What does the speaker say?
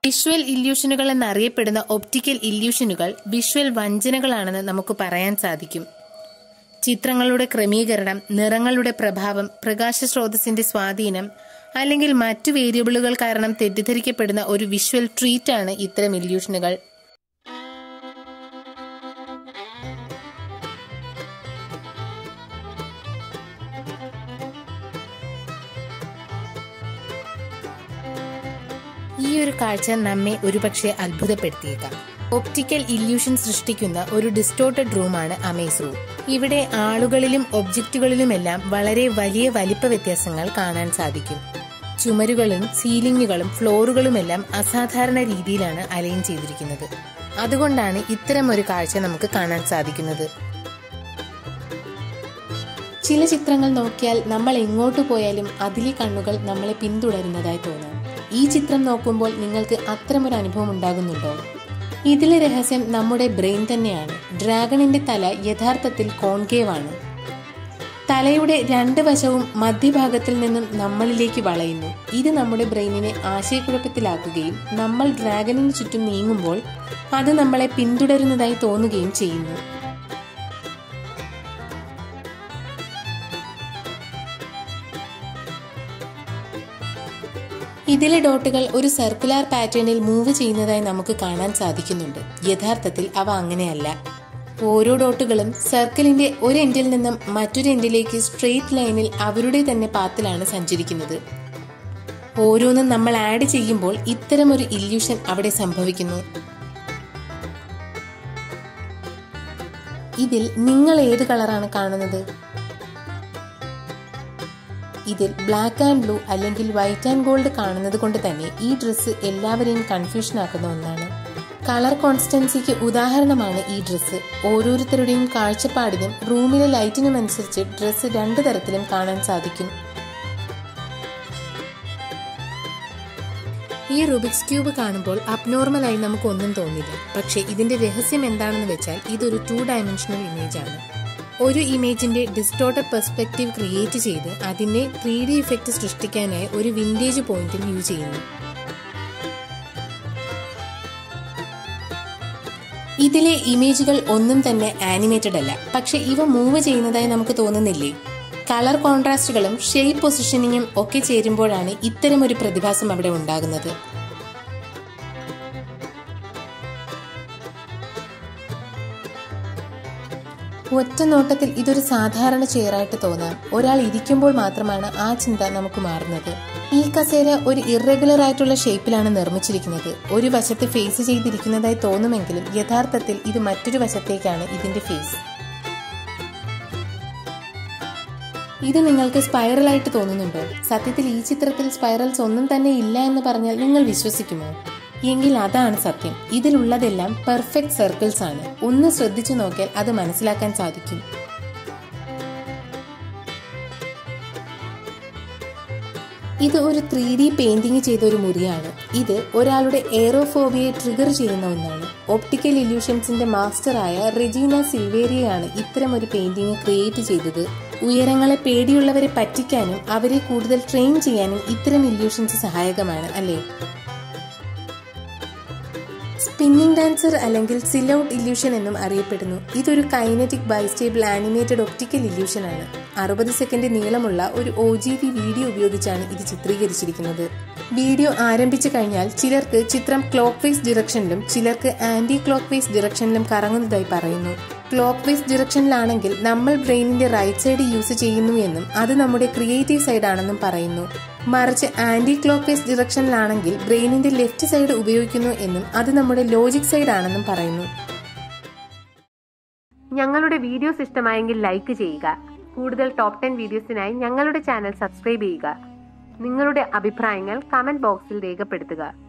visual ഇല്യൂഷനുകൾ എന്നറിയപ്പെടുന്ന optical ഇല്യൂഷനുകൾ visual വഞ്ചനകളാണെന്ന് നമുക്ക് പറയാൻ സാധിക്കും ചിത്രങ്ങളുടെ ക്രമീകരണം നിറങ്ങളുടെ പ്രഭാവം പ്രകാശ സ്രോതസ്സിന്റെ സ്വാധീനം അല്ലെങ്കിൽ മറ്റു വേരിയബിളുകൾ കാരണം തെറ്റിദ്ധരിക്കപ്പെടുന്ന ഒരു വിഷ്വൽ ട്രീറ്റാണ് ഇത്തരം ഇല്യൂഷനുകൾ ഈ ഒരു കാഴ്ച നമ്മെ ഒരുപക്ഷെ അത്ഭുതപ്പെടുത്തിയേക്കാം ഒപ്റ്റിക്കൽ ഇല്യൂഷൻ സൃഷ്ടിക്കുന്ന ഒരു ഡിസ്റ്റോർട്ടഡ് റൂമാണ് അമേസ് റൂം ഇവിടെ ആളുകളിലും ഒബ്ജക്റ്റുകളിലുമെല്ലാം വളരെ വലിയ വലിപ്പ വ്യത്യാസങ്ങൾ കാണാൻ സാധിക്കും ചുമരുകളും സീലിംഗുകളും ഫ്ലോറുകളുമെല്ലാം അസാധാരണ രീതിയിലാണ് അലൈൻ ചെയ്തിരിക്കുന്നത് അതുകൊണ്ടാണ് ഇത്തരം ഒരു കാഴ്ച നമുക്ക് കാണാൻ സാധിക്കുന്നത് ചില ചിത്രങ്ങൾ നോക്കിയാൽ നമ്മൾ എങ്ങോട്ട് പോയാലും അതിലെ കണ്ണുകൾ നമ്മളെ പിന്തുടരുന്നതായി തോന്നാം ഈ ചിത്രം നോക്കുമ്പോൾ നിങ്ങൾക്ക് അത്തരമൊരു അനുഭവം ഉണ്ടാകുന്നുണ്ടോ ഇതിലെ രഹസ്യം നമ്മുടെ ബ്രെയിൻ തന്നെയാണ് ഡ്രാഗണിന്റെ തല യഥാർത്ഥത്തിൽ കോൺകേവ് ആണ് തലയുടെ രണ്ട് വശവും മധ്യഭാഗത്തിൽ നിന്നും നമ്മളിലേക്ക് വളയുന്നു ഇത് നമ്മുടെ ബ്രെയിനിനെ ആശയക്കുഴപ്പത്തിലാക്കുകയും നമ്മൾ ഡ്രാഗണിന് ചുറ്റും നീങ്ങുമ്പോൾ അത് നമ്മളെ പിന്തുടരുന്നതായി തോന്നുകയും ചെയ്യുന്നു ഇതിലെ ഡോട്ടുകൾ ഒരു സർക്കുലാർ പാറ്റേണിൽ മൂവ് ചെയ്യുന്നതായി നമുക്ക് കാണാൻ സാധിക്കുന്നുണ്ട് യഥാർത്ഥത്തിൽ അവ അങ്ങനെയല്ല ഓരോ ഡോട്ടുകളും സർക്കിളിന്റെ ഒരു എൻഡിൽ നിന്നും മറ്റൊരു എൻഡിലേക്ക് സ്ട്രെയിറ്റ് ലൈനിൽ അവരുടെ തന്നെ പാത്തിലാണ് സഞ്ചരിക്കുന്നത് ഓരോന്നും നമ്മൾ ആഡ് ചെയ്യുമ്പോൾ ഇത്തരമൊരു ഇല്യൂഷൻ അവിടെ സംഭവിക്കുന്നു ഇതിൽ നിങ്ങൾ ഏത് കളറാണ് കാണുന്നത് ഇതിൽ ബ്ലാക്ക് ആൻഡ് ബ്ലൂ അല്ലെങ്കിൽ വൈറ്റ് ആൻഡ് ഗോൾഡ് കാണുന്നത് കൊണ്ട് തന്നെ ഈ ഡ്രസ്സ് എല്ലാവരെയും കൺഫ്യൂഷൻ ആക്കുന്ന ഒന്നാണ് കളർ കോൺസ്റ്റൻസിക്ക് ഉദാഹരണമാണ് ഈ ഡ്രസ്സ് ഓരോരുത്തരുടെയും കാഴ്ചപ്പാടിനും റൂമിലെ ലൈറ്റിനും അനുസരിച്ച് ഡ്രസ്സ് രണ്ട് തരത്തിലും കാണാൻ സാധിക്കും ഈ റുബിക്സ് ക്യൂബ് കാണുമ്പോൾ അബ്നോർമലായി നമുക്കൊന്നും തോന്നില്ല പക്ഷേ ഇതിന്റെ രഹസ്യം എന്താണെന്ന് വെച്ചാൽ ഇതൊരു ടു ഡയമെൻഷണൽ ഇമേജ് ആണ് ഒരു ഇമേജിന്റെ ഡിസ്റ്റോർട്ടഡ് പെർസ്പെക്റ്റീവ് ക്രിയേറ്റ് ചെയ്ത് അതിന്റെ ത്രീ ഡി ഇഫക്റ്റ് സൃഷ്ടിക്കാനായി ഒരു വിൻറ്റേജ് പോയിന്റിൽ യൂസ് ചെയ്യുന്നു ഇതിലെ ഇമേജുകൾ ഒന്നും തന്നെ ആനിമേറ്റഡ് അല്ല പക്ഷെ ഇവ മൂവ് ചെയ്യുന്നതായി നമുക്ക് തോന്നുന്നില്ലേ കളർ കോൺട്രാസ്റ്റുകളും ഷേപ്പ് പൊസിഷനിങ്ങും ഒക്കെ ചേരുമ്പോഴാണ് ഇത്തരം ഒരു പ്രതിഭാസം അവിടെ ഉണ്ടാകുന്നത് ഒറ്റ നോട്ടത്തിൽ ഇതൊരു സാധാരണ ചെയറായിട്ട് തോന്നാം ഒരാൾ ഇരിക്കുമ്പോൾ മാത്രമാണ് ആ ചിന്ത നമുക്ക് മാറുന്നത് ഈ കസേര ഒരു ഇറഗുലർ ആയിട്ടുള്ള ഷേപ്പിലാണ് നിർമ്മിച്ചിരിക്കുന്നത് ഒരു വശത്ത് ഫേസ് ചെയ്തിരിക്കുന്നതായി തോന്നുമെങ്കിലും യഥാർത്ഥത്തിൽ ഇത് മറ്റൊരു വശത്തേക്കാണ് ഇതിന്റെ ഫേസ് ഇത് നിങ്ങൾക്ക് സ്പൈറലായിട്ട് തോന്നുന്നുണ്ടോ സത്യത്തിൽ ഈ ചിത്രത്തിൽ സ്പൈറൽസ് ഒന്നും തന്നെ ഇല്ല എന്ന് പറഞ്ഞാൽ നിങ്ങൾ വിശ്വസിക്കുമോ എങ്കിൽ അതാണ് സത്യം ഇതിലുള്ളതെല്ലാം പെർഫെക്റ്റ് സർക്കിൾസ് ആണ് ഒന്ന് ശ്രദ്ധിച്ചു നോക്കിയാൽ അത് മനസ്സിലാക്കാൻ സാധിക്കും ഇത് ഒരു ത്രീ ഡി പെയിന്റിംഗ് ചെയ്ത ഒരു മുറിയാണ് ഇത് ഒരാളുടെ എയറോഫോബിയെ ട്രിഗർ ചെയ്യുന്ന ഒന്നാണ് ഒപ്റ്റിക്കൽ ഇല്യൂഷൻസിന്റെ മാസ്റ്ററായ റെജീന സിൽവേരിയയാണ് ഇത്തരം ഒരു പെയിന്റിംഗ് ക്രിയേറ്റ് ചെയ്തത് ഉയരങ്ങളെ പേടിയുള്ളവരെ പറ്റിക്കാനും അവരെ കൂടുതൽ ട്രെയിൻ ചെയ്യാനും ഇത്തരം ഇല്യൂഷൻസ് സഹായകമാണ് അല്ലേ സ്പിന്നിംഗ് ഡാൻസർ അല്ലെങ്കിൽ സിലൗട്ട് ഇല്യൂഷൻ എന്നും അറിയപ്പെടുന്നു ഇതൊരു kinetic bistable animated optical illusion ആണ് അറുപത് സെക്കൻഡ് നീളമുള്ള ഒരു ഒ ജി വി വീഡിയോ ഉപയോഗിച്ചാണ് ഇത് ചിത്രീകരിച്ചിരിക്കുന്നത് വീഡിയോ ആരംഭിച്ചു കഴിഞ്ഞാൽ ചിലർക്ക് ചിത്രം ക്ലോക്ക് വൈസ് ഡിറക്ഷനിലും ചിലർക്ക് ആന്റി ക്ലോക്ക് വൈസ് ഡിറക്ഷനിലും കറങ്ങുന്നതായി പറയുന്നു ക്ലോക്ക് വൈസ് ഡിറക്ഷനിലാണെങ്കിൽ നമ്മൾ ബ്രെയിനിന്റെ റൈറ്റ് സൈഡ് യൂസ് ചെയ്യുന്നു എന്നും അത് നമ്മുടെ ക്രിയേറ്റീവ് സൈഡ് ആണെന്നും പറയുന്നു മറിച്ച് ആന്റി ക്ലോക്ക് വൈസ് ഡിറക്ഷനിലാണെങ്കിൽ ബ്രെയിനിന്റെ ലെഫ്റ്റ് സൈഡ് ഉപയോഗിക്കുന്നു എന്നും അത് നമ്മുടെ ലോജിക് സൈഡ് ആണെന്നും പറയുന്നു ഞങ്ങളുടെ വീഡിയോസ് ഇഷ്ടമായെങ്കിൽ ലൈക്ക് ചെയ്യുക കൂടുതൽ ടോപ്പ് ടെൻ വീഡിയോസിനായി ഞങ്ങളുടെ ചാനൽ സബ്സ്ക്രൈബ് ചെയ്യുക നിങ്ങളുടെ അഭിപ്രായങ്ങൾ കമന്റ് ബോക്സിൽ രേഖപ്പെടുത്തുക